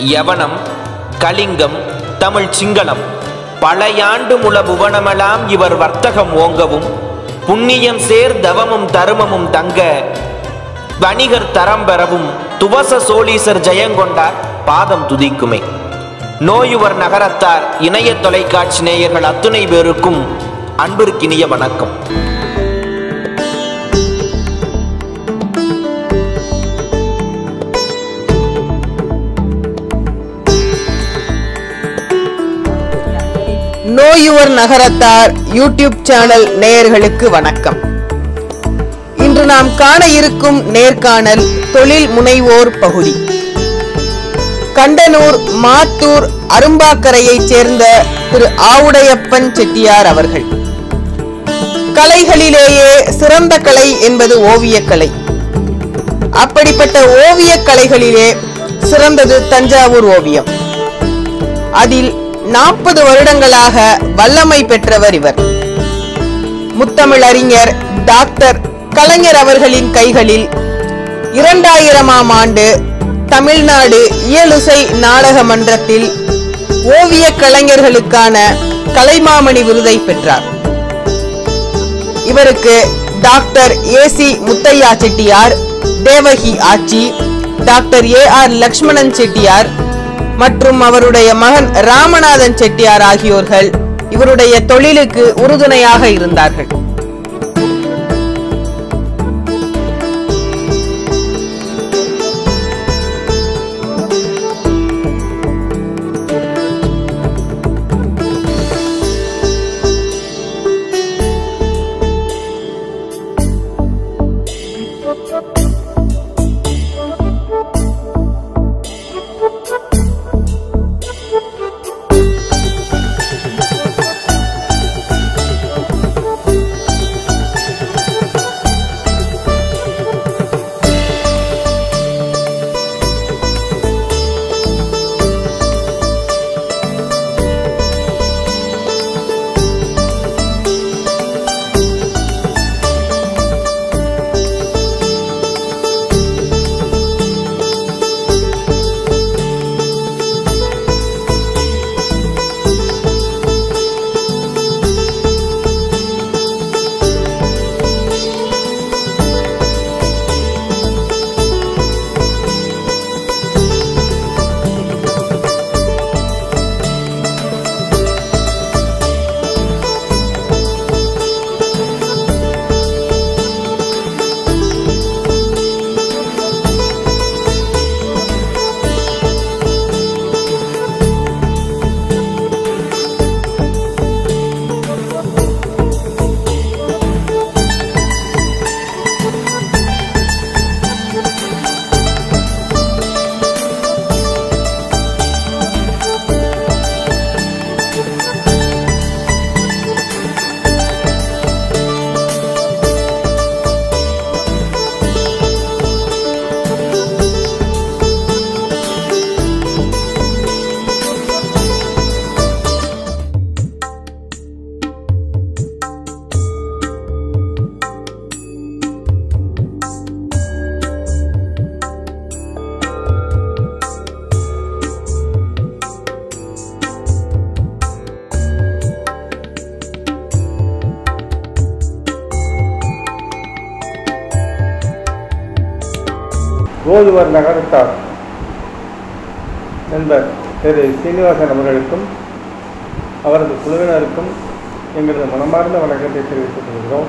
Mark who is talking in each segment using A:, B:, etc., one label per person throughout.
A: யவனம் கலிங்கம் தமிழ் சிங்களம் பழையாண்டு முள புவனமெல்லாம் இவர் வர்த்தகம் ஓங்கவும் புண்ணியம் சேர் தவமும் தருமமும் தங்க வணிகர் தரம் பெறவும் துவச சோழீசர் ஜெயங்கொண்டார் பாதம் துதிக்குமே நோயுவர் நகரத்தார் இணைய தொலைக்காட்சி நேயர்கள் அத்துணை பேருக்கும் அன்பிற்கினிய வணக்கம்
B: நோயுவர் நகரத்தார் யூடியூப் சேனல் நேயர்களுக்கு வணக்கம் இன்று நாம் காண இருக்கும் நேர்காணல் தொழில் முனைவோர் பகுதி கண்டனூர் மாத்தூர் அரும்பாக்கரையைச் சேர்ந்த திரு ஆவுடையப்பன் செட்டியார் அவர்கள் கலைகளிலேயே சிறந்த கலை என்பது ஓவியக்கலை அப்படிப்பட்ட ஓவியக் கலைகளிலே சிறந்தது தஞ்சாவூர் ஓவியம் அதில் நாற்பது வருடங்களாக வல்லமை பெற்றவர் இவர் முத்தமிழறிஞர் டாக்டர் கலைஞர் அவர்களின் கைகளில் இரண்டாயிரமாம் ஆண்டு தமிழ்நாடு இயலுசை நாடக மன்றத்தில் ஓவிய கலைஞர்களுக்கான கலைமாமணி விருதை பெற்றார் இவருக்கு doctor A C Muthiah Chettiar Devaki Achi doctor A R Lakshmanan Chettiar மற்றும் அவருடைய மகன் ராமநாதன் செட்டியார் ஆகியோர்கள் இவருடைய தொழிலுக்கு உறுதுணையாக இருந்தார்கள்
C: ஓதுவர் நகரத்தார் நண்பர் திரு சீனிவாசன் அவர்களுக்கும் அவரது குழுவினருக்கும் எங்களது மனமார்ந்த வணக்கத்தை தெரிவித்துக் கொள்கிறோம்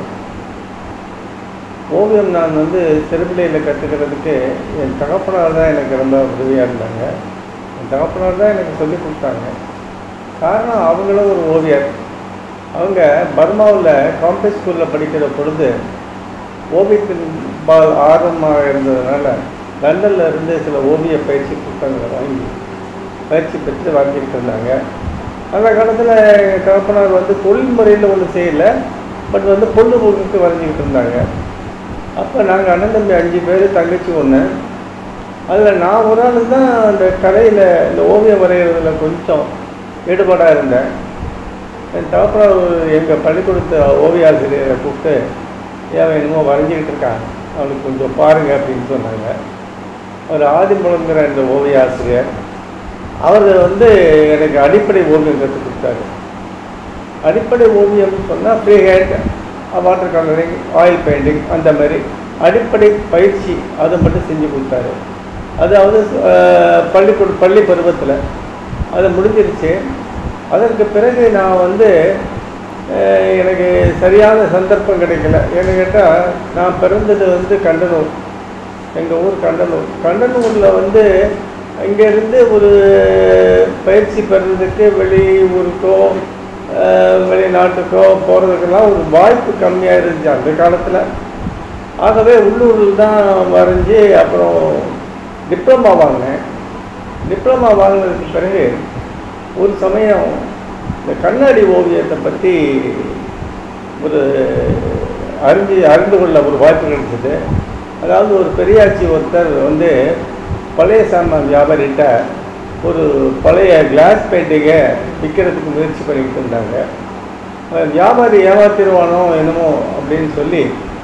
C: ஓவியம் நான் வந்து சிறுபிள்ளையில் கற்றுக்கிறதுக்கு என் தகப்பனார் தான் எனக்கு ரொம்ப உதவியாக இருந்தாங்க என் தகப்பனார் தான் எனக்கு சொல்லிக் கொடுத்தாங்க காரணம் அவங்களும் ஒரு ஓவியர் அவங்க பர்மாவில் காம்பஸ் ஸ்கூலில் படிக்கிற பொழுது ஓவியத்தின் பால் ஆர்வமாக இருந்ததுனால லண்டனில் இருந்து சில ஓவிய பயிற்சி புத்தகங்களை வாங்கி பயிற்சி பெற்று வாங்கிட்டு இருந்தாங்க அந்த காலத்தில் தகப்பனார் வந்து தொழில் முறையில் ஒன்றும் செய்யலை பட் வந்து பொழுதுபோக்குக்கு வரைஞ்சிக்கிட்டு இருந்தாங்க அப்போ நாங்கள் அண்ணன் தம்பி அஞ்சு பேர் தங்கச்சி ஒன்று அதில் நான் ஒரு ஆள் தான் அந்த கலையில் இந்த ஓவியம் வரைகிறதுல கொஞ்சம் ஈடுபாடாக இருந்தேன் என் தகப்பனார் எங்கள் பள்ளிக்கூடத்து ஓவிய ஆசிரியரை கூப்பிட்டு ஏன் என்னமோ வரைஞ்சிக்கிட்டு இருக்கான் அவனுக்கு கொஞ்சம் பாருங்க அப்படின்னு சொன்னாங்க அவர் ஆதிமுழங்கிற இந்த ஓவிய ஆசிரியர் அவர் வந்து எனக்கு அடிப்படை ஓவியம் கற்றுக் கொடுத்தாரு அடிப்படை ஓவியம் சொன்னால் free hand water colouring oil painting அந்த மாதிரி அடிப்படை பயிற்சி அதை மட்டும் செஞ்சு கொடுத்தாரு அதாவது அஹ், பள்ளிக்கூட பள்ளி பருவத்தில் அது முடிஞ்சிருச்சு அதற்கு பிறகு நான் வந்து அஹ், எனக்கு சரியான சந்தர்ப்பம் கிடைக்கல ஏன்னு கேட்டால் நான் பிறந்தது வந்து கண்டனூர் எங்கள் ஊர் கண்டனூர் கண்டனூரில் வந்து இங்கேருந்து ஒரு பயிற்சி பெறுறதுக்கு வெளி ஊருக்கோ அஹ், வெளிநாட்டுக்கோ போகிறதுக்கெல்லாம் ஒரு வாய்ப்பு கம்மியாக இருந்துச்சு அந்த காலத்தில் ஆகவே உள்ளூரில் தான் வரைஞ்சி அப்புறம் டிப்ளமா வாங்கினேன் டிப்ளமா வாங்கினதுக்கு பிறகு ஒரு சமயம் இந்த கண்ணாடி ஓவியத்தை பற்றி ஒரு அறிஞ்சு அறிந்து கொள்ள ஒரு வாய்ப்பு கிடைச்சது அதாவது ஒரு பெரியாச்சி ஒருத்தர் வந்து பழைய சாமான் வியாபாரிகிட்ட ஒரு பழைய கிளாஸ் பெயிண்டிங்கை விற்கிறதுக்கு முயற்சி பண்ணிக்கிட்டு இருந்தாங்க அஹ் வியாபாரி ஏமாத்திடுவானோ என்னமோ அப்படின்னு சொல்லி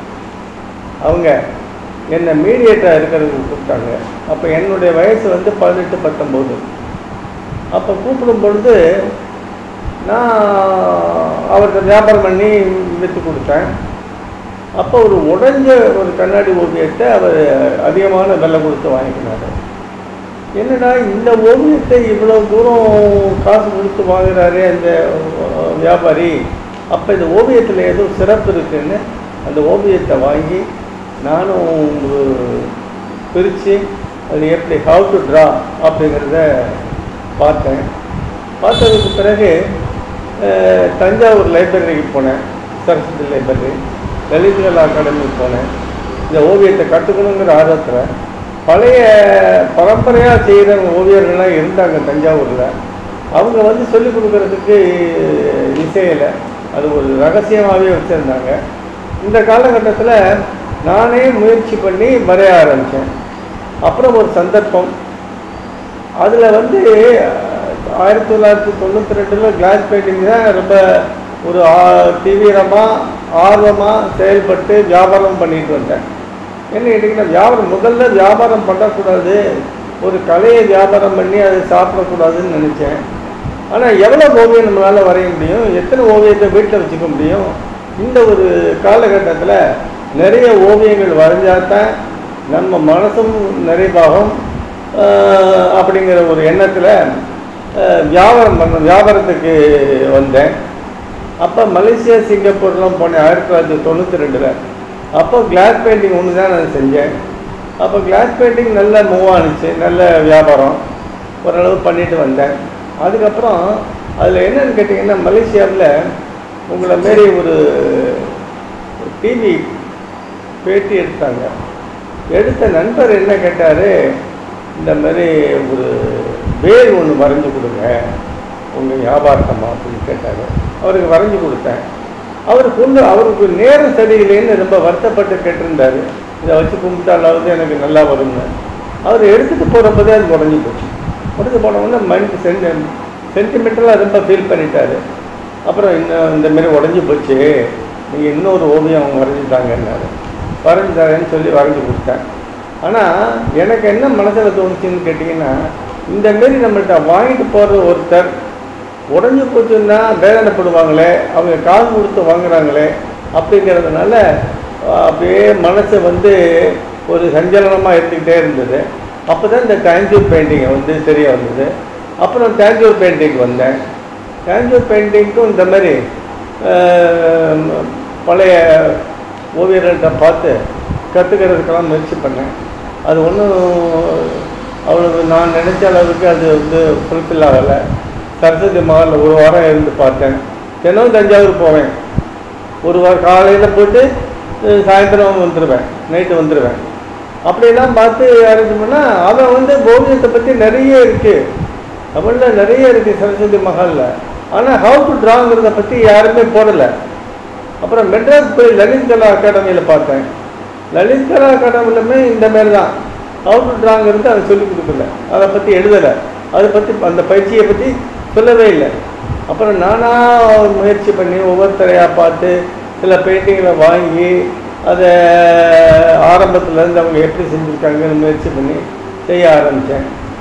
C: அவங்க என்னை மீடியேட்டாக இருக்கிறதுக்கு கூப்பிட்டாங்க அப்போ என்னுடைய வயசு வந்து பதினெட்டு பத்தொம்போது அப்போ கூப்பிடும் பொழுது நான் அவர்கிட்ட வியாபாரம் பண்ணி விற்று கொடுத்தேன் அப்போ ஒரு உடைஞ்ச ஒரு கண்ணாடி ஓவியத்தை அவர் அதிகமான விலை கொடுத்து வாங்கிக்கினாரு என்னடா இந்த ஓவியத்தை இவ்வளோ தூரம் காசு கொடுத்து வாங்குறாரு அந்த அஹ், வியாபாரி அப்போ இந்த ஓவியத்தில் ஏதோ சிறப்பு இருக்குன்னு அந்த ஓவியத்தை வாங்கி நானும் பிரித்து அது எப்படி ஹவு டு ட்ரா அப்படிங்கிறத பார்த்தேன் பார்த்ததுக்கு பிறகு அஹ், தஞ்சாவூர் லைப்ரரிக்கு போனேன் சரஸ்வதி லைப்ரரி லலித்கலா அகாடமிக்கு போனேன் இந்த ஓவியத்தை கற்றுக்கணுங்கிற ஆர்வத்தில் பழைய பரம்பரையாக செய்கிற ஓவியர்கள்லாம் இருந்தாங்க தஞ்சாவூரில் அவங்க வந்து சொல்லிக் கொடுக்கறதுக்கு இசையில் அது ஒரு ரகசியமாகவே வச்சுருந்தாங்க இந்த காலகட்டத்தில் நானே முயற்சி பண்ணி வரைய ஆரம்பித்தேன் அப்புறம் ஒரு சந்தர்ப்பம் அதில் வந்து ஆயிரத்தி தொள்ளாயிரத்தி தொண்ணூற்றி ரெண்டில் கிளாஸ் பெயிண்டிங் தான் ரொம்ப ஒரு ஆ- தீவிரமா ஆர்வமாக செயல்பட்டு வியாபாரம் பண்ணிட்டு வந்தேன் என்ன கேட்டிங்கன்னா வியாபாரம் முதல்ல வியாபாரம் பண்ணக்கூடாது ஒரு கலையை வியாபாரம் பண்ணி அதை சாப்பிடக்கூடாதுன்னு நினச்சேன் ஆனால் எவ்வளோ ஓவியம் நம்மளால் வரைய முடியும் எத்தனை ஓவியத்தை வீட்டில் வச்சுக்க முடியும் இந்த ஒரு காலகட்டத்தில் நிறைய ஓவியங்கள் வரைஞ்சாதான் நம்ம மனசும் நிறைவாகும் ஆஹ், அப்படிங்கிற ஒரு எண்ணத்தில் வியாபாரம் பண்ண வியாபாரத்துக்கு வந்தேன் அப்போ மலேசியா சிங்கப்பூர்லாம் போனேன் ஆயிரத்தி தொள்ளாயிரத்தி தொண்ணூற்றி ரெண்டில் அப்போ கிளாஸ் பெயிண்டிங் ஒன்று தான் நான் செஞ்சேன் அப்போ கிளாஸ் பெயிண்டிங் நல்ல மூவ் ஆணுச்சு நல்ல வியாபாரம் ஓரளவு பண்ணிட்டு வந்தேன் அதுக்கப்புறம் அதில் என்னன்னு கேட்டிங்கன்னா மலேசியாவில் உங்களை மாரி ஒரு டிவி பேட்டி எடுத்தாங்க எடுத்த நண்பர் என்ன கேட்டார் இந்த மாதிரி ஒரு வேல் ஒன்று வரைஞ்சி கொடுங்க உங்கள் வியாபாரத்தம்மா அப்படின்னு கேட்டார் அவருக்கு வரைஞ்சி கொடுத்தேன் அவருக்கு ஒன்று அவருக்கு நேரம் சரியில்லைன்னு ரொம்ப வருத்தப்பட்டு கேட்டிருந்தாரு இதை வச்சு கும்பிட்டாலாவது எனக்கு நல்லா வரும்னு அவர் எடுத்துகிட்டு போகிறப்பதே அது உடஞ்சி போச்சு உடஞ்சி போனவுடனே மைண்ட் சென்ட் சென்டிமெண்டலாக ரொம்ப ஃபீல் பண்ணிட்டாரு அப்புறம் இன்னும் இந்த மாதிரி உடஞ்சி போச்சு நீங்கள் இன்னொரு ஓவியம் வரைஞ்சிட்டாங்கன்னாரு வரைஞ்சிட்டாங்கன்னு சொல்லி வரைஞ்சி கொடுத்தேன் ஆனால் எனக்கு என்ன மனசில் தோணுச்சுன்னு கேட்டிங்கன்னா இந்த மாரி நம்மள்ட்ட வாங்கிட்டு போகிற ஒருத்தர் உடஞ்சி போச்சுன்னா வேதனைப்படுவாங்களே அவங்க காசு கொடுத்து வாங்குறாங்களே அப்படிங்கிறதுனால அஹ், அப்படியே மனசு வந்து ஒரு சஞ்சலனமாக இருந்துக்கிட்டே இருந்தது அப்போ தான் இந்த டேஞ்சூர் பெயிண்டிங்கை வந்து தெரிய வந்தது அப்புறம் டேஞ்சூர் பெயிண்டிங் வந்தேன் டேஞ்சூர் பெயிண்டிங்க்கும் இந்த மாதிரி அஹ், பழைய ஓவியர்கள்ட்ட பார்த்து கற்றுக்கிறதுக்கெல்லாம் முயற்சி பண்ணேன் அது ஒன்றும் அவ்வளவு நான் நினச்ச அளவுக்கு அது வந்து ஃபுல்ஃபில் ஆகலை சரஸ்வதி மகாலில் ஒரு வாரம் இருந்து பார்த்தேன் தினம் தஞ்சாவூர் போவேன் ஒரு வாரம் காலையில் போயிட்டு அஹ், சாயந்தரம் வந்துடுவேன் நைட்டு வந்துடுவேன் அப்படியெல்லாம் பார்த்து அரேஞ்ச் பண்ணால் அவன் வந்து ஓவியத்தை பற்றி நிறைய இருக்குது தமிழில் நிறைய இருக்குது சரஸ்வதி மஹாலில் ஆனால் ஹவு டு ட்ராங்கிறத பற்றி யாருமே போடலை அப்புறம் மெட்ராஸ் போய் லலித் கலா அகாடமியில் பார்த்தேன் லலித் கலா அகாடமிலுமே இந்த மாதிரி தான் ஹவு டு ட்ராங்கிறது அதை சொல்லிக் கொடுக்கல அதை பற்றி எழுதலை அதை பற்றி அந்த பயிற்சியை பற்றி சொல்லவே இல்லை அப்புறம் நானாக முயற்சி பண்ணி ஒவ்வொருத்தரையாக பார்த்து சில பெயிண்டிங்களை வாங்கி அதை ஆரம்பத்துலேருந்து அவங்க எப்படி செஞ்சுருக்காங்கன்னு முயற்சி பண்ணி செய்ய ஆரம்பித்தேன்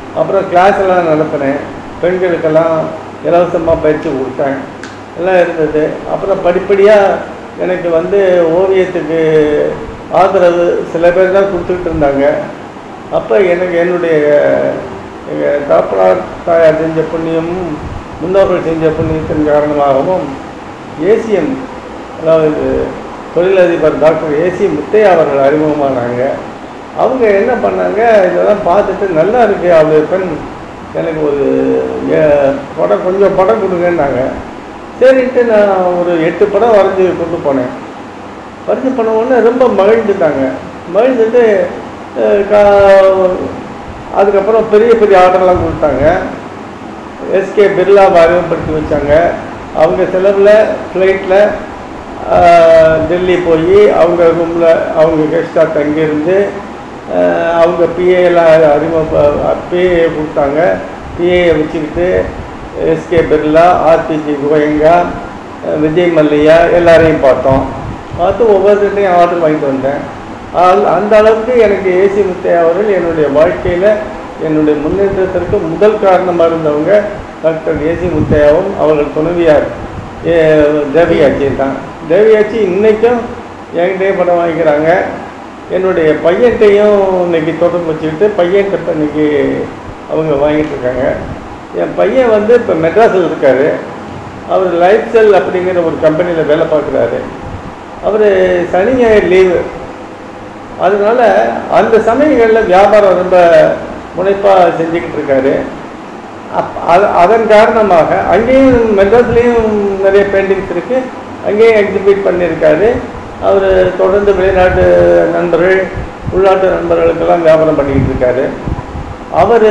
C: அப்புறம் கிளாஸ் எல்லாம் நடத்தினேன் பெண்களுக்கெல்லாம் இலவசமாக பயிற்சி கொடுத்தேன் எல்லாம் இருந்தது அப்புறம் படிப்படியாக எனக்கு வந்து ஓவியத்துக்கு ஆதரவு சில பேர் தான் கொடுத்துக்கிட்டு இருந்தாங்க அப்போ எனக்கு என்னுடைய எங்கள் தாப்பனார் தாயார் செஞ்ச புண்ணியமும் முன்னோர்கள் செஞ்ச புண்ணியத்தின் காரணமாகவும் ஏசிஎம் அதாவது தொழிலதிபர் டாக்டர் ஏசி முத்தையா அவர்கள் அறிமுகமானாங்க அவங்க என்ன பண்ணாங்க இதெல்லாம் பார்த்துட்டு நல்லா இருக்கு அவருடைய பெண் எனக்கு ஒரு ஏ- படம் கொஞ்சம் படம் கொடுங்கன்னாங்க சரின்ட்டு நான் ஒரு எட்டு படம் வரைஞ்சி கொண்டு போனேன் வரைஞ்சி பண்ண உடனே ரொம்ப மகிழ்ந்துட்டாங்க மகிழ்ந்துட்டு அஹ், கா- அதுக்கப்புறம் பெரிய பெரிய ஆர்டர்லாம் கொடுத்தாங்க எஸ்கே பிர்லாவை அறிமுகப்படுத்தி வச்சாங்க அவங்க செலவில் ஃப்ளைட்டில் டெல்லி போய் அவங்க ரூமில் அவங்க கெஸ்டாக தங்கியிருந்து ஆஹ், அவங்க பிஏலாம் அறிமுக பிஏ கொடுத்தாங்க பிஏயை வச்சுக்கிட்டு எஸ்கே பிர்லா ஆர்டிஜி கோயங்கா அஹ், விஜய் மல்லையா எல்லாரையும் பார்த்தோம் பார்த்து ஒவ்வொருத்தையும் ஆர்டர் வாங்கிட்டு வந்தேன் ஆல்- அந்த அளவுக்கு எனக்கு ஏசி முத்தையா அவர்கள் என்னுடைய வாழ்க்கையில் என்னுடைய முன்னேற்றத்திற்கு முதல் காரணமாக இருந்தவங்க டாக்டர் ஏசி முத்தையாவும் அவர்கள் துணைவியார் ஏ, தேவியாச்சி தான் தேவியாச்சி இன்னைக்கும் என்கிட்டயே படம் வாங்கிக்கிறாங்க என்னுடைய பையன்கிட்டையும் இன்னைக்கு தொடர்பு வச்சுக்கிட்டு பையன்கிட்ட இப்ப இன்னைக்கு அவங்க வாங்கிட்டு இருக்காங்க என் பையன் வந்து இப்போ மெட்ராஸில் இருக்கார் அவர் லைஃப் செல் அப்படிங்கிற ஒரு கம்பெனியில் வேலை பார்க்குறாரு அவர் சனி ஞாயிறு லீவு அதனால அந்த சமயங்களில் வியாபாரம் ரொம்ப முனைப்பாக செஞ்சுக்கிட்டு இருக்காரு அப் அது அதன் காரணமாக அங்கேயும் மெட்ராஸ்லேயும் நிறைய பெயிண்டிங்ஸ் இருக்குது அங்கேயும் எக்ஸிபிட் பண்ணியிருக்காரு அவர் தொடர்ந்து வெளிநாட்டு நண்பர்கள் உள்நாட்டு நண்பர்களுக்கெல்லாம் வியாபாரம் பண்ணிக்கிட்டு இருக்காரு அவர்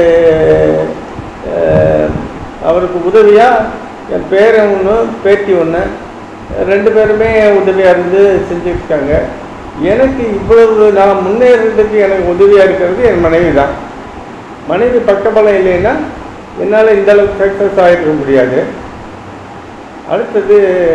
C: அவருக்கு உதவியாக என் பேரன் ஒன்று பேத்தி ஒன்று ரெண்டு பேருமே உதவியாக இருந்து செஞ்சுருக்காங்க எனக்கு இவ்வளவு நான் முன்னேறதுக்கு எனக்கு உதவியாக இருக்கிறது என் மனைவி தான் மனைவி பக்கபலம் இல்லைன்னா என்னால் இந்த அளவுக்கு சக்ஸஸ் ஆகிருக்க முடியாது அடுத்தது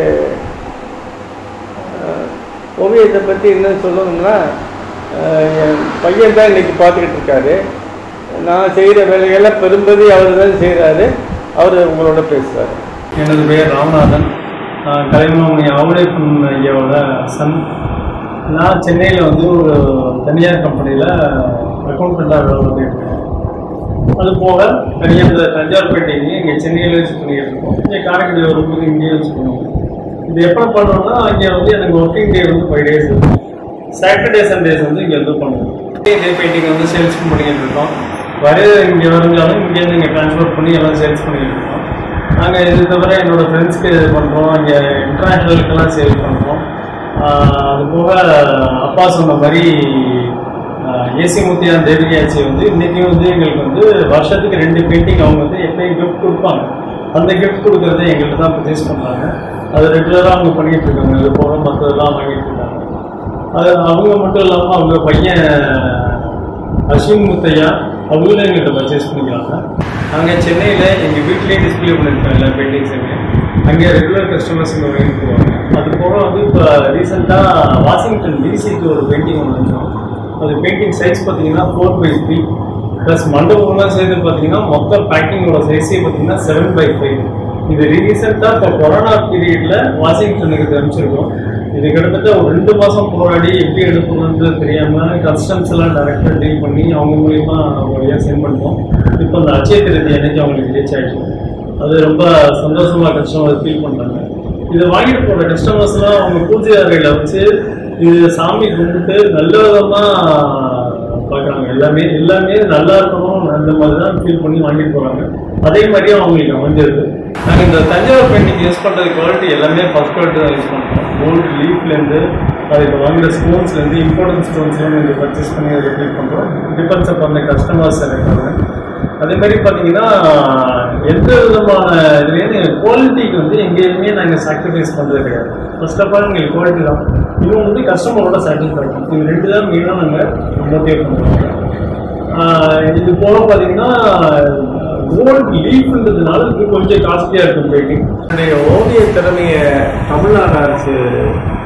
C: அஹ், ஓவியத்தை பற்றி என்ன சொல்லணும்னா அஹ், என் பையன் தான் இன்னைக்கு பார்த்துக்கிட்டு இருக்காரு நான் செய்கிற வேலைகளை பெரும்பதி அவர் தான் செய்கிறாரு அவர் உங்களோட பேசுவார்
D: எனது பெயர் ராமநாதன் நான் கலைமாமணி ஆவுடைப்பன் ஐயாவோட சன் நான் சென்னையில் வந்து ஒரு தனியார் கம்பெனியில் அக்கௌண்டண்ட்டாக வேலை பார்த்துட்டு இருக்கேன் அது போக தனியாக இந்த தஞ்சாவூர் பேட்டைங்க இங்கே சென்னையில் வச்சு பண்ணிக்கிட்டு இருக்கோம் இங்கே காரைக்குடி வரும்போது இங்கேயே வச்சு பண்ணுவோம் இது எப்போ பண்ணுறோம்னா இங்கே வந்து எனக்கு ஒர்க்கிங் டே வந்து ஃபைவ் டேஸ் இருக்கும் சாட்டர்டே சண்டேஸ் வந்து இங்கே வந்து பண்ணுவோம் இதே பெயிண்டிங் வந்து சேல்ஸ் பண்ணிக்கிட்டு இருக்கோம் வர இங்கே வருஞ்சாலும் இங்கேருந்து இங்கே ட்ரான்ஸ்ஃபர் பண்ணி எல்லாம் சேல்ஸ் பண்ணிக்கிட்டு இருக்கோம் நாங்கள் இது தவிர என்னோட ஃப்ரெண்ட்ஸ்க்கு இது பண்ணுறோம் இங்கே இன்டர்நேஷ்னலுக்கெல்லாம் சேல் பண்ணுறோம் அது போக அப்பா சொன்ன மாதிரி ஏசி முத்தியான் தேவிகாட்சி வந்து இன்றைக்கும் வந்து எங்களுக்கு வந்து வருஷத்துக்கு ரெண்டு பெயிண்டிங் அவங்க வந்து எப்பயும் கிஃப்ட் கொடுப்பாங்க அந்த கிஃப்ட் கொடுக்குறத எங்கள்கிட்ட தான் பர்ச்சேஸ் பண்ணுறாங்க அது ரெகுலராக அவங்க பண்ணிகிட்டு இருக்காங்க இது போக மற்றதெல்லாம் வாங்கிட்டு இருக்காங்க அது அவங்க மட்டும் இல்லாமல் அவங்க பையன் அஸ்வின் முத்தையா அவங்களும் எங்கள்கிட்ட பர்ச்சேஸ் பண்ணிக்கிறாங்க நாங்கள் சென்னையில் எங்கள் வீட்லேயே டிஸ்பிளே பண்ணியிருக்கோம் எல்லா பெயிண்டிங்ஸுமே அங்கே ரெகுலர் கஸ்டமர்ஸ் இங்கே வாங்கிட்டு போவாங்க அது போக வந்து இப்போ ரீசெண்டாக வாஷிங்டன் டிசிக்கு ஒரு பெயிண்டிங் ஒன்று வச்சோம் அது பெயிண்டிங் சைஸ் பார்த்தீங்கன்னா ஃபோர் பை த்ரீ ப்ளஸ் மண்டபம்லாம் சேர்த்து பார்த்தீங்கன்னா மொத்த பேக்கிங்கோட சைஸே பார்த்தீங்கன்னா செவன் பை ஃபைவ் இது ரீசெண்டாக இப்போ கொரோனா பீரியடில் வாஷிங்டனுக்கு அனுப்பிச்சிருக்கோம் இது கிட்டத்தட்ட ஒரு ரெண்டு மாதம் போராடி எப்படி எடுக்கணுன்றது தெரியாமல் கஸ்டம்ஸ் எல்லாம் டேரெக்டாக டீல் பண்ணி அவங்க மூலியமா வழியாக சென்ட் பண்ணிட்டோம் இப்போ அந்த அச்சய திருதி அன்னைக்கு அவங்களுக்கு ரீச் ஆயிடுச்சு அது ரொம்ப சந்தோஷமா கஸ்டமர் ஃபீல் பண்ணுறாங்க இதை வாங்கிட்டு போகிற கஸ்டமர்ஸ்லாம் அவங்க பூஜை அறையில் வச்சு இது சாமி கும்பிட்டு நல்ல விதமாக பார்க்குறாங்க எல்லாமே எல்லாமே நல்லா இருக்கணும் அந்த மாதிரி தான் ஃபீல் பண்ணி வாங்கிட்டு போகிறாங்க அதே மாதிரியே அவங்களுக்கு அமைஞ்சிருக்கு நாங்கள் இந்த தஞ்சாவூர் பெயிண்டிங் யூஸ் பண்ணுறது குவாலிட்டி எல்லாமே ஃபஸ்ட் குவாலிட்டி தான் யூஸ் பண்ணுறோம் கோல்டு லீஃப்லேருந்து அதுக்கு வாங்குற ஸ்டோன்ஸ்லேருந்து இம்பார்ட்டன்ட் ஸ்டோன்ஸ்லாம் இங்கே பர்ச்சேஸ் பண்ணி அதை ரிப்பீட் பண்ணுறோம் டிபெண்ட்ஸ் அப் அந்த கஸ்டமர்ஸ் இருக்காங்க அதே மாதிரி பார்த்தீங்கன்னா எந்த விதமான இதுலேயும் குவாலிட்டிக்கு வந்து எங்கேயுமே நாங்கள் சாக்ரிஃபைஸ் பண்ணுறது கிடையாது ஃபர்ஸ்ட் ஆஃப் ஆல் எங்களுக்கு குவாலிட்டி தான் இன்னும் வந்து கஸ்டமரோட சாட்டிஸ்ஃபேக்ஷன் இது ரெண்டு தான் மெயினாக நாங்கள் மோட்டிவேட் பண்ணுறோம் ஆஹ் இது போல பார்த்தீங்கன்னா கோல்டு லீஃப்ன்றதுனால இது கொஞ்சம் காஸ்ட்லியாக இருக்கும் பெயிண்டிங்
C: என்னுடைய ஓவிய திறமையை தமிழ்நாடு அரசு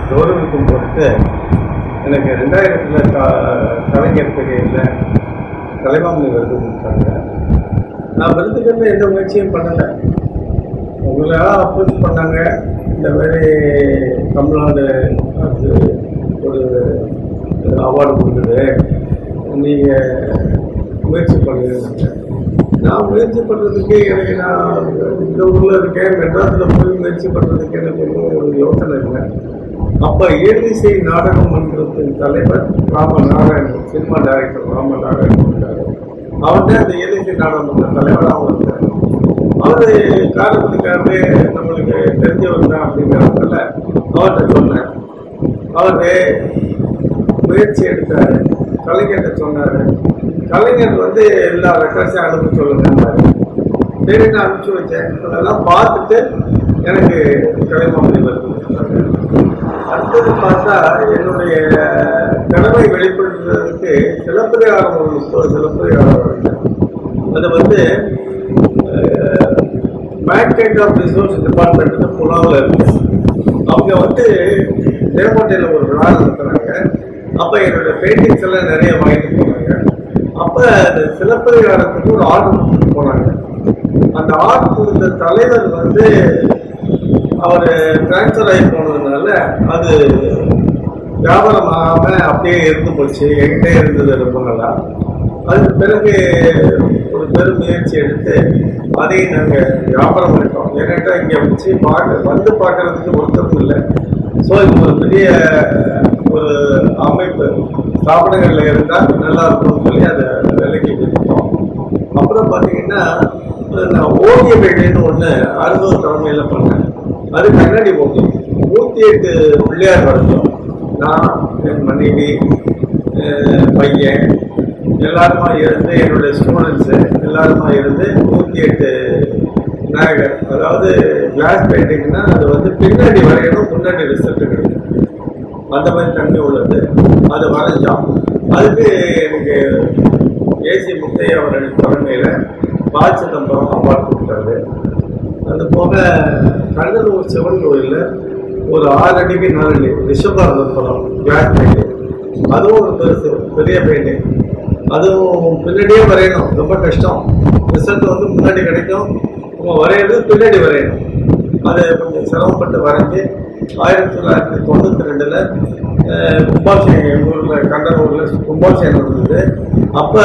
C: கௌரவிக்கும் பொறுத்து எனக்கு ரெண்டாயிரத்தில் க கலைஞர் பிரிவில் கலைமாமணி விருது கொடுத்தாங்க நான் விருதுக்கு எந்த முயற்சியும் பண்ணலை உங்களை அப்ரோச் பண்ணாங்க இந்த மாதிரி தமிழ்நாடு அரசு ஒரு அவார்டு கொடுக்குது நீங்கள் முயற்சி பண்ணுங்க நான் முயற்சி பண்ணுறதுக்கு எனக்கு நான் இந்த ஊரில் இருக்கேன் மெட்ராஸில் போய் முயற்சி பண்ணுறதுக்கு எனக்கு ஒன்றும் ஒரு யோசனை இல்லை அப்போ ஏழிசை நாடக மன்றத்தின் தலைவர் ராம நாராயணன் சினிமா டைரக்டர் ராம நாராயணன் இருக்காரு அவர் தான் அந்த ஏழிசை நாடக மன்ற தலைவராக இருந்தார் அவரு காரணத்துக்காகவே நம்மளுக்கு தெரிஞ்சவர் தான் அப்படிங்கிறதுனால அவர்கிட்ட சொன்னேன் அவரு முயற்சி எடுத்தாரு கலைஞர்கிட்ட சொன்னாரு கலைஞர் வந்து எல்லா ரெக்கார்ட்ஸையும் அனுப்ப சொல்லுங்கன்னாரு சரி நான் அனுப்பிச்சு வச்சேன் அதெல்லாம் பார்த்துட்டு எனக்கு கலைமாமணி வருது அடுத்தது பார்த்தா என்னுடைய கடமை வெளிப்படுத்துறதுக்கு சிலப்பதிகாரம் ஒரு முப்பது சிலப்பதிகாரம் வரைக்கும் அது வந்து மேட்கைண்ட் ஆஃப் ரிசோர்ஸ் டிபார்ட்மெண்ட் புலாவில் இருக்கு அவங்க வந்து தேவக்கோட்டையில் ஒரு விழா நடத்துனாங்க அப்போ என்னோட பெயிண்டிங்ஸ் எல்லாம் நிறைய வாங்கிட்டு போனாங்க அப்போ அந்த சிலப்பதிகாரத்துக்கு ஒரு ஆர்டர் கொடுத்துட்டு போனாங்க அந்த ஆர்டர் கொடுத்த தலைவர் வந்து அவர் டிரான்ஸ்ஃபர் ஆகி போனதுனால அது வியாபாரம் ஆகாம அப்படியே இருந்து போச்சு என்கிட்டே இருந்தது ரொம்ப நாளா அதுக்கு பிறகு ஒரு பெரும் முயற்சி எடுத்து அதையும் நாங்கள் வியாபாரம் பண்ணிட்டோம் ஏன்னாட்டா இங்கே வச்சு பார்க்க வந்து பார்க்கறதுக்கு ஒருத்தரும் இல்லை ஸோ இது ஒரு பெரிய ஒரு அமைப்பு ஸ்தாபனங்களில் இருந்தால் நல்லா இருக்கும்னு சொல்லி அதை விலைக்கு விற்றுட்டோம் அப்புறம் பார்த்தீங்கன்னா நான் ஓவிய வேலைன்னு ஒன்று அறுபது தலைமையில் பண்ணேன் அது கண்ணாடி ஓவியம் நூற்றி எட்டு பிள்ளையார் வரைக்கும் நான் என் மனைவி அஹ் பையன் எல்லாருமா இருந்து என்னுடைய ஸ்டூடெண்ட்ஸு எல்லாருமா இருந்து நூற்றி எட்டு நாயகர் அதாவது கிளாஸ் பெயிண்டிங்னா அது வந்து பின்னாடி வரையணும் முன்னாடி ரிசல்ட் கிடைக்கும் அந்த மாதிரி தன்மை உள்ளது அது வரைஞ்சோம் அதுக்கு எனக்கு ஏசி முத்தையா அவர்கள் தலைமையில் பா சிதம்பரம் அவார்டு கொடுத்தாரு அது போக கடலூர் சிவன் கோயிலில் ஒரு ஆறு அடிக்கு நாலு அடி ரிஷபாரத படம் கிளாஸ் பெயிண்டிங் அதுவும் ஒரு பெருசு பெரிய பெயிண்டிங் அதுவும் பின்னாடியே வரையணும் ரொம்ப கஷ்டம் ரிசல்ட் வந்து முன்னாடி கிடைக்கும் நம்ம வரையிறது பின்னாடி வரையணும் அது கொஞ்சம் சிரமப்பட்டு வரைஞ்சி ஆயிரத்தி தொள்ளாயிரத்தி தொண்ணூற்றி ரெண்டில் கும்பாபிஷேகம் எங்கள் ஊரில் கண்டனூரில் கும்பாபிஷேகம் நடந்தது அப்போ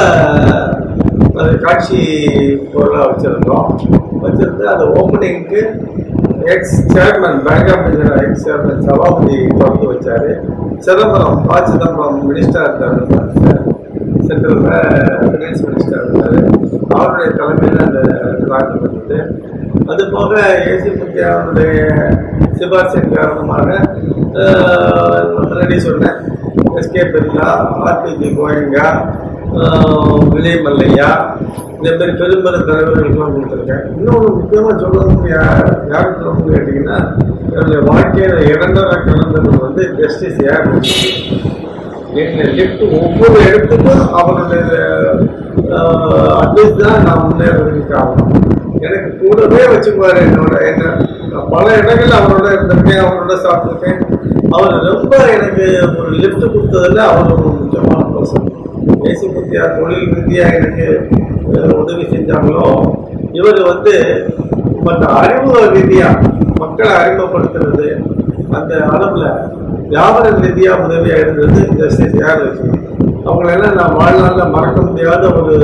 C: அது காட்சி பொருளாக வச்சுருந்தோம் வச்சுருந்து அது ஓப்பனிங்க்கு ex chairman Bank of India ex chairman Sabapathi திறந்து வச்சாரு சிதம்பரம் ப சிதம்பரம் மினிஸ்டர் இருந்தார் சென்ட்ரலில் ஃபினான்ஸ் மினிஸ்டர் இருந்தார் அவருடைய தலைமையில் அந்த விழாக்கள் இருந்தது அது போக ஏசி முத்தியாவுடைய சிபாரிசின் காரணமாக ஆஹ், முன்னாடி சொன்னேன் எஸ்கே பிர்லா ஆர்பிஜி கோயங்கா ஆஹ், விஜய் மல்லையா இந்த மாதிரி பெரும் பெரும் தலைவர்களுக்கெல்லாம் கொடுத்துருக்கேன் இன்னொன்று முக்கியமாக சொல்லணும் யார் யாருக்கு சொல்லணும்னு கேட்டிங்கன்னா என்னுடைய வாழ்க்கையில் இரண்டரை கலந்தது வந்து ஜஸ்டிஸ் யார் எங்க லிஃப்ட் ஒவ்வொரு இடத்துக்கும் அவருடைய அட்வைஸ் தான் நான் முன்னேறதுக்கு காரணம் எனக்கு கூடவே வச்சுக்குவாரு என்னோட என்ன நான் பல இடங்கள்ல அவரோட இருந்திருக்கேன் அவரோட சாப்பிட்டுருக்கேன் அவர் ரொம்ப எனக்கு ஒரு லிஃப்ட் கொடுத்ததுல அவர் ஒரு முக்கியமான பர்சன் தேசிய முத்தியா தொழில் ரீதியா எனக்கு அஹ், உதவி செஞ்சாங்களோ இவர் வந்து மற்ற அறிவு ரீதியா மக்களை அறிமுகப்படுத்துறது அந்த அளவுல வியாபார ரீதியா உதவியா இருந்தது ஜஸ்டிஸ் யார் அவங்களெல்லாம் நான் வாழ்நாளில் மறக்க முடியாத ஒரு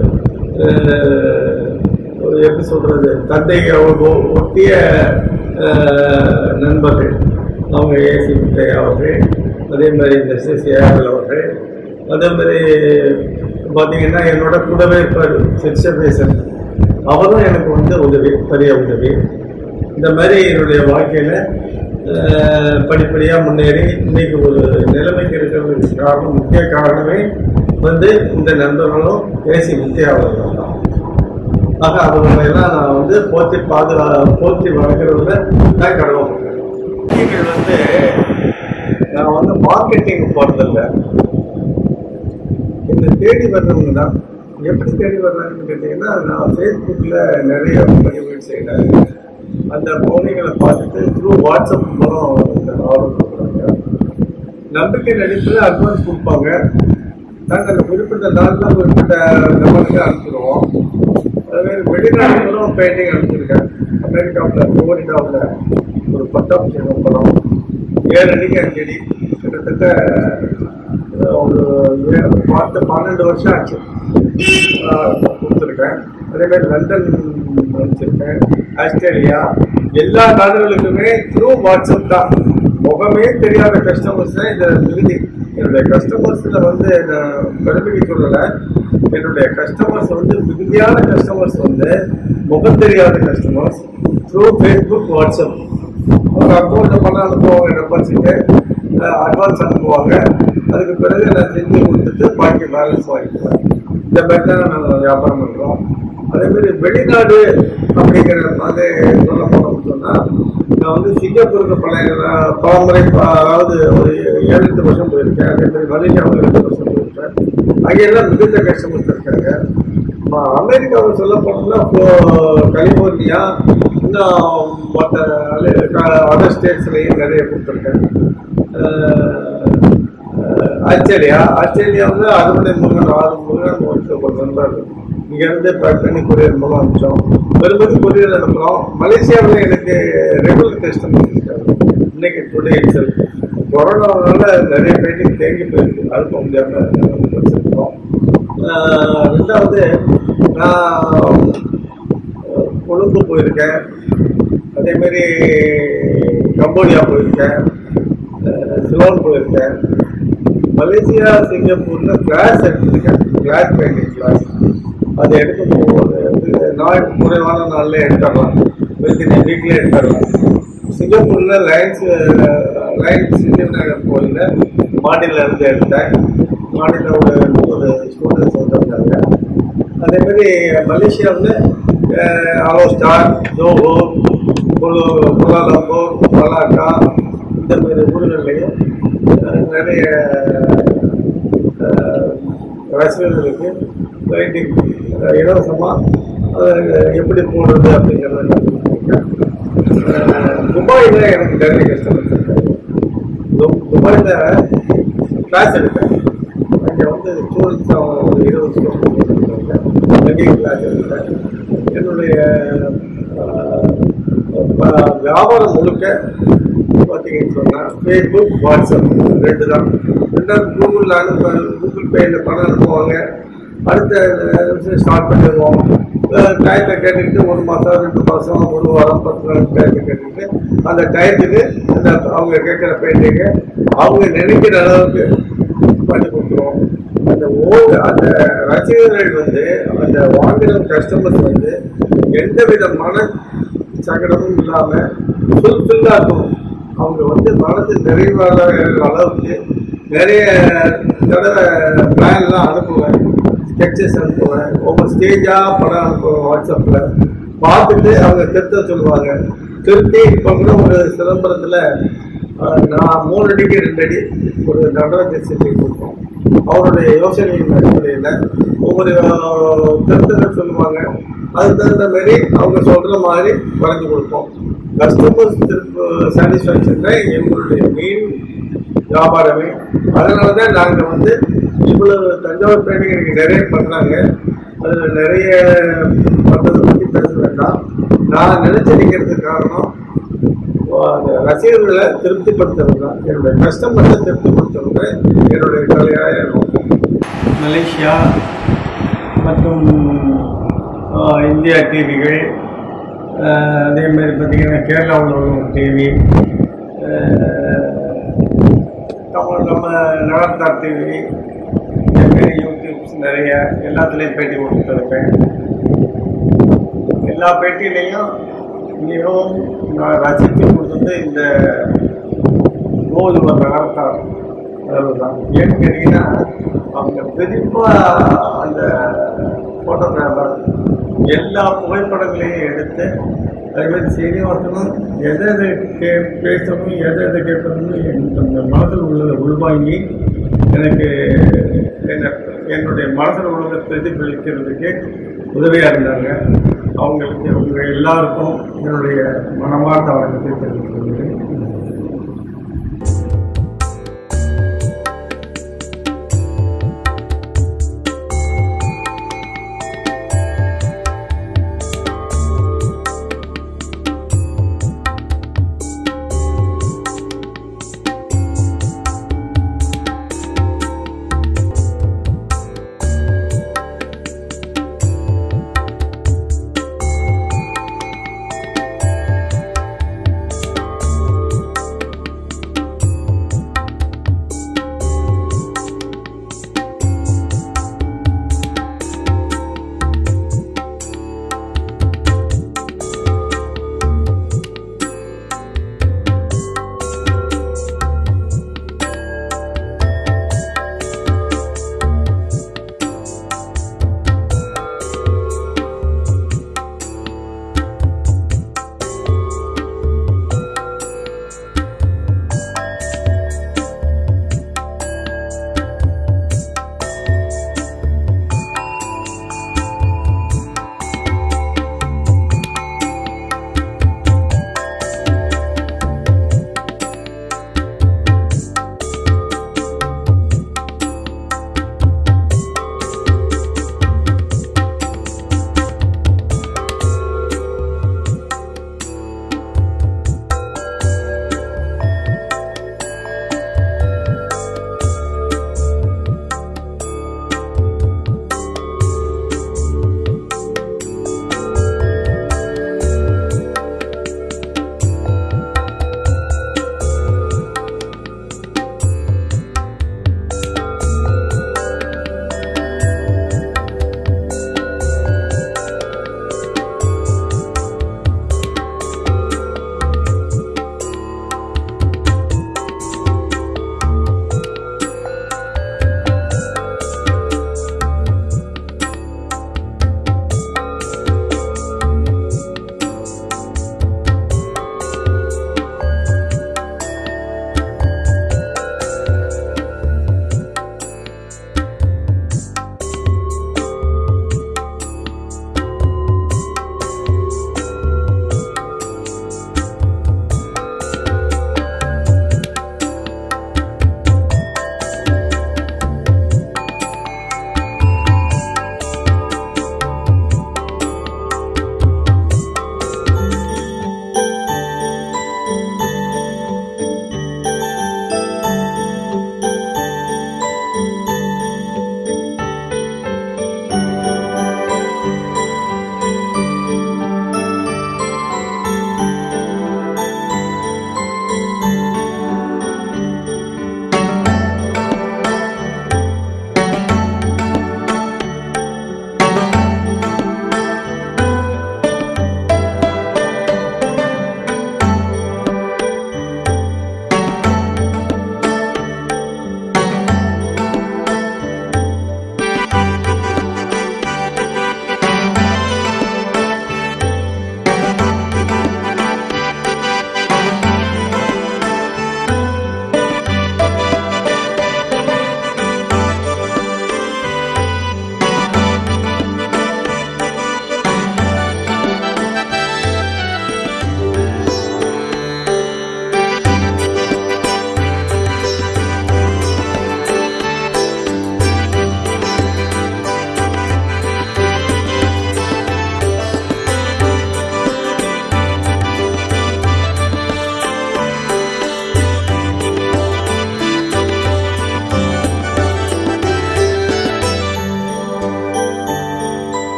C: அஹ், ஒரு எப்படி சொல்றது தந்தை ஒ- ஒட்டிய அஹ், நண்பர்கள் அவங்க ஏசி முத்தையா அவர்கள் அதே மாதிரி ஜஸ்டிஸ் ஏஆர் அவர்கள் அதே மாதிரி பார்த்தீங்கன்னா என்னோட கூடவே இருப்பார் சிற்சபேசன் அவரும் எனக்கு வந்து உதவி பெரிய உதவி இந்த மாதிரி என்னுடைய வாழ்க்கையில் படிப்படியாக முன்னேறி இன்னைக்கு ஒரு நிலைமைக்கு இருக்கிறதுக்கு காரணம் முக்கிய காரணமே வந்து இந்த நண்பர்களும் ஏசி முத்தியா அவர்கள் தான் ஆக அவங்களை எல்லாம் நான் வந்து போற்றி பாதுகா போற்றி வளர்க்குறதுல நான் கடமைப்பட்டேன் நீங்கள் வந்து நான் வந்து மார்க்கெட்டிங் போகிறதில்ல என்னை தேடி வர்றவங்க தான் எப்படி தேடி வர்றாங்கன்னு கேட்டிங்கன்னா நான் ஃபேஸ்புக்கில் நிறைய பதிவுகள் செய்கிறேன் அந்த பகுதிகளை பார்த்துட்டு த்ரூ வாட்ஸ்அப் மூலம் ஆர்டர் கொடுக்குறாங்க நம்பிக்கை நடிப்பில் அட்வான்ஸ் கொடுப்பாங்க நாங்கள் அந்த குறிப்பிட்ட நாளில் குறிப்பிட்ட நபருக்கு அனுப்பிடுவோம் அதுமாதிரி வெளிநாடுகளும் பெயிண்டிங் அனுப்பிச்சிருக்கேன் அமெரிக்காவில் புளோரிடாவில் ஒரு பட்டாபிஷேகம் படம் ஏழு அடிக்கு அஞ்சு அடி கிட்டத்தட்ட அஹ், ஒரு ஏ- பத்து பன்னெண்டு வருஷம் ஆச்சு ஆஹ், கொடுத்துருக்கேன் அதேமாதிரி லண்டன் வச்சிருக்கேன் ஆஸ்திரேலியா எல்லா நாடுகளுக்குமே த்ரூ வாட்ஸ்அப் தான் முகமே தெரியாத கஸ்டமர்ஸ் தான் இந்த விருதி என்னுடைய கஸ்டமர்ஸில் வந்து நான் பெருமைக்கு சொல்லலை என்னுடைய கஸ்டமர்ஸ் வந்து மிகுதியான கஸ்டமர்ஸ் வந்து முகம் தெரியாத கஸ்டமர்ஸ் த்ரூ ஃபேஸ்புக் வாட்ஸ்அப் அவங்க அக்கௌண்ட்டில் பணம் அனுப்புவாங்க டெபாசிட்டு அட்வான்ஸ் அனுப்புவாங்க அதுக்கு பிறகு நான் செஞ்சு கொடுத்துட்டு பாக்கி பேலன்ஸ் வாங்கிக்குவேன் இந்த மாதிரி தான் நாங்கள் வியாபாரம் பண்ணுறோம் அதே மாதிரி வெளிநாடு அப்படிங்கிற மாதிரி சொல்ல போனோம்னு சொன்னால் நான் வந்து சிங்கப்பூருக்கு பல பல முறை ப- அதாவது ஒரு ஏழு எட்டு வருஷம் போயிருக்கேன் அதே மாதிரி மலேசியாவில் ரெண்டு வருஷம் போயிருக்கேன் அங்கெல்லாம் மிகுந்த கஸ்டமர்ஸ் இருக்காங்க ம- அமெரிக்காவில் சொல்ல போனோம்னா இப்போ கலிபோர்னியா இன்னும் மற்ற அதர் ஸ்டேட்ஸ்லையும் நிறைய கொடுத்துருக்கேன் அஹ் ஆஸ்திரேலியா ஆஸ்திரேலியாவில் அறுவடை முருகன் ஆறு முருகன் ஒருத்தர் ஒரு நண்பர் இங்கேருந்து பேக் பண்ணி கொரியர் மூலம் அனுப்பிச்சோம் பெரும்பதி கொரியர் அனுப்புகிறோம் மலேசியாவில் எனக்கு ரெகுலர் கஸ்டமர் இருக்காங்க இன்னைக்கு டுடே இட்ஸல் கொரோனாவால நிறைய பேருக்கு தேங்கி போயிருக்கு அனுப்ப முடியாமல் வச்சிருக்கோம் அஹ் ரெண்டாவது நான் கொழும்பு போயிருக்கேன் அதே மாதிரி கம்போடியா போயிருக்கேன் அஹ் சிலோன் போயிருக்கேன் மலேசியா சிங்கப்பூர்ல கிளாஸ் எடுத்திருக்கேன் கிளாஸ் பெயிண்டிங் கிளாஸ் அது எடுக்கும் போது வந்து நாள் குறைவான நாள்ல எடுத்துடலாம் வித்தின் வீக்ல எடுத்துடலாம் சிங்கப்பூர்ல லைன்ஸ் லைன்ஸ் நகர் கோயில்ல மாடியில இருந்து எடுத்தேன் மாடியில ஒரு முப்பது ஸ்டூடெண்ட்ஸ் வந்திருந்தாங்க அதே மாதிரி மலேசியாவில் Alor Star Johor Kuala Lumpur Malacca இந்த மாதிரி ஊர்கள்லையும் அஹ், நிறைய அஹ், ரசிகர்களுக்கு பெயிண்டிங் இலவசமாக எப்படி போடுறது அப்படிங்கிறத நான் சொல்லியிருக்கேன். அஹ், துபாயில எனக்கு நிறைய கஸ்டமர்ஸ் இருக்காங்க து- துபாயில கிளாஸ் எடுப்பேன் அங்கே வந்து ஸ்டூடெண்ட்ஸ் ஒரு இருபது ஸ்டூடெண்ட்ஸ் இருக்காங்க பெரிய கிளாஸ் எடுப்பேன் என்னுடைய அஹ், ப- வியாபாரம் முழுக்க பார்த்தீங்கன்னு சொன்னால் ஃபேஸ்புக் வாட்ஸ்அப் ரெண்டு தான் ரெண்டாவது கூகுளில் அனுப்ப கூகுள் பேயில் பணம் அனுப்புவாங்க அடுத்த ஸ்டார்ட் பண்ணிடுவோம் டயத்தை கேட்டுக்கிட்டு ஒரு மாதம் ரெண்டு மாதம் ஒரு வாரம் பத்து நாள் டயத்தை கேட்டுக்கிட்டு அந்த டயத்துக்கு அந்த அவங்க கேட்குற பெயிண்டிங்கை அவங்க நினைக்கிற அளவுக்கு பண்ணி கொடுத்துருவோம் அந்த ஓ அந்த ரசிகர்கள் வந்து அந்த வாங்குற கஸ்டமர்ஸ் வந்து எந்த வித மன சங்கடமும் இல்லாமல் ஃபுல்ஃபில்லாக இருக்கணும் அவங்க வந்து மனது நிறைவான அளவுக்கு நிறைய தடவை பிளான்லாம் அனுப்புவேன் ஸ்கெட்சஸ் அனுப்புவேன் ஒவ்வொரு ஸ்டேஜாக படம் அனுப்புவேன் வாட்ஸ்அப்பில் பார்த்துட்டு அவங்க திருத்த சொல்லுவாங்க திருத்தி இப்போ கூட ஒரு சிதம்பரத்தில் ஆஹ், நான் மூணு அடிக்கு ரெண்டு அடி ஒரு நடராஜர் சிலை கொடுத்தோம் அவருடைய யோசனையின் அடிப்படையில் ஒவ்வொரு ஆஹ், திருத்தங்கள் சொல்லுவாங்க அதுக்கு தகுந்த மாதிரி அவங்க சொல்கிற மாதிரி வரைஞ்சு கொடுப்போம் கஸ்டமர்ஸ் திருப்பு சாட்டிஸ்ஃபேக்ஷன் தான் எங்களுடைய மெயின் வியாபாரமே அதனால தான் நாங்கள் வந்து இவ்வளவு தஞ்சாவூர் பெயிண்டிங் எனக்கு நிறைய பண்ணுறாங்க அதில் நிறைய பண்ணுறதை பற்றி பேச வேண்டாம் நான் நினைச்சு நிற்கிறதுக்கு காரணம் அந்த ரசிகர்களை திருப்திப்படுத்துறது தான் என்னுடைய கஸ்டமர்ஸை திருப்திப்படுத்துறது என்னுடைய கலையாக நோக்கம்
D: மலேசியா மற்றும் ஆஹ், இந்தியா டிவிகள் அதே மாதிரி பார்த்தீங்கன்னா கேரளாவில் உள்ள ஒரு டிவி நம்ம நம்ம நலத்தார் டிவி இதுமாரி யூடியூப்ஸ் நிறைய எல்லாத்துலேயும் பேட்டி கொடுத்துருப்பேன் எல்லா பேட்டியிலையும் மிகவும் நான் ரசித்து கொடுத்தது இந்த கோதுமை நகரத்தார் தான் ஏன்னு கேட்டிங்கன்னா அவங்க பெரியப்பாக அந்த ஃபோட்டோகிராஃபர் எல்லா புகைப்படங்களையும் எடுத்து அதேமாதிரி சீனிவாசனும் எதை எதை கே பேசணும் எதை எதை கேட்கணும்னு எனக்கு அந்த மனதில் உள்ளதை உள்வாங்கி எனக்கு என்ன என்னுடைய மனதில் உள்ளதை பிரதிபலிக்கிறதுக்கு உதவியாக இருந்தாங்க அவங்களுக்கு அவங்க எல்லாருக்கும் என்னுடைய மனமார்ந்த வணக்கத்தை தெரிவித்துக் கொள்கிறேன்